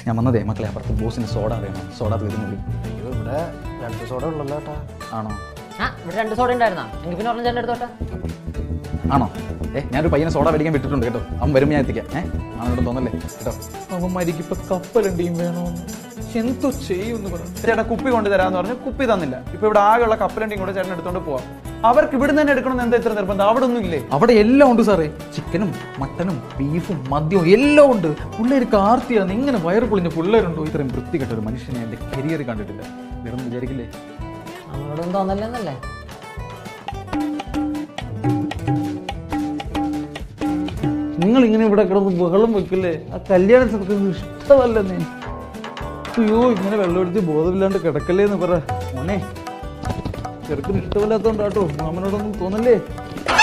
ഞാൻ വന്നതേ മക്കളെ അപ്പുറത്ത് ബോസിന് സോഡ അറിയണം സോഡ തീർന്നു അയ്യോ ഇവിടെ രണ്ട് സോഡ ഉള്ളല്ലോ ഏട്ടാ ആണോ ആ ഇവിടെ രണ്ട് സോഡ ഉണ്ടായിരുന്നാ എങ്കിൽ പിന്നെ ഒരെണ്ണം ചേട്ടൻ എടുത്തോട്ടെ ആണോ ഏ ഞാനൊരു പയ്യനെ സോഡ മേടിക്കാൻ വിട്ടിട്ടുണ്ട് കേട്ടോ അവൻ വരും ഞാൻ എത്തിക്കാം ഏ ആണെന്ന് തോന്നല്ലേ കേട്ടോ അവൻ മരിക്കിപ്പോ കപ്പലണ്ടിയും വേണോന്ന് എന്തോ ചെയ്യുമെന്ന് പറഞ്ഞു ചേട്ടാ കുപ്പി കൊണ്ട് തരാന്ന് പറഞ്ഞു കുപ്പി തന്നില്ല ഇപ്പൊ ഇവിടെ ആകെയുള്ള കപ്പലണ്ടിയും കൂടെ ചേട്ടൻ എടുത്തോണ്ട് പോവാം അവർക്ക് ഇവിടെ തന്നെ എടുക്കണം എന്താ ഇത്ര നിർബന്ധം അവിടെ ഒന്നും ഇല്ലേ അവിടെ എല്ലാം ഉണ്ട് സാറേ ചിക്കനും മട്ടനും ബീഫും മദ്യവും എല്ലാം ഉണ്ട് പിള്ളേർ കാർത്തിയാണ് ഇങ്ങനെ വയറ് പൊളിഞ്ഞ പിള്ളേരുണ്ടോ ഇത്രയും വൃത്തികെട്ട ഒരു മനുഷ്യനെ എന്റെ കരിയർ കണ്ടിട്ടില്ല വേറൊന്നും വിചാരിക്കില്ലേ നമ്മളോടൊന്നും തോന്നല്ലെന്നല്ലേ നിങ്ങൾ ഇങ്ങനെ ഇവിടെ കിടന്ന് ബഹളം വെക്കില്ലേ ആ കല്യാണത്തിനൊക്കെ ഇഷ്ടമല്ലെന്നേ അയ്യോ ഇങ്ങനെ വെള്ളമെടുത്ത് ബോധമില്ലാണ്ട് കിടക്കല്ലേ എന്ന് പറ മോനെ ചെറുക്കിന് ഇഷ്ടമില്ലാത്തോണ്ടാട്ടോ മാമനോടൊന്നും തോന്നല്ലേ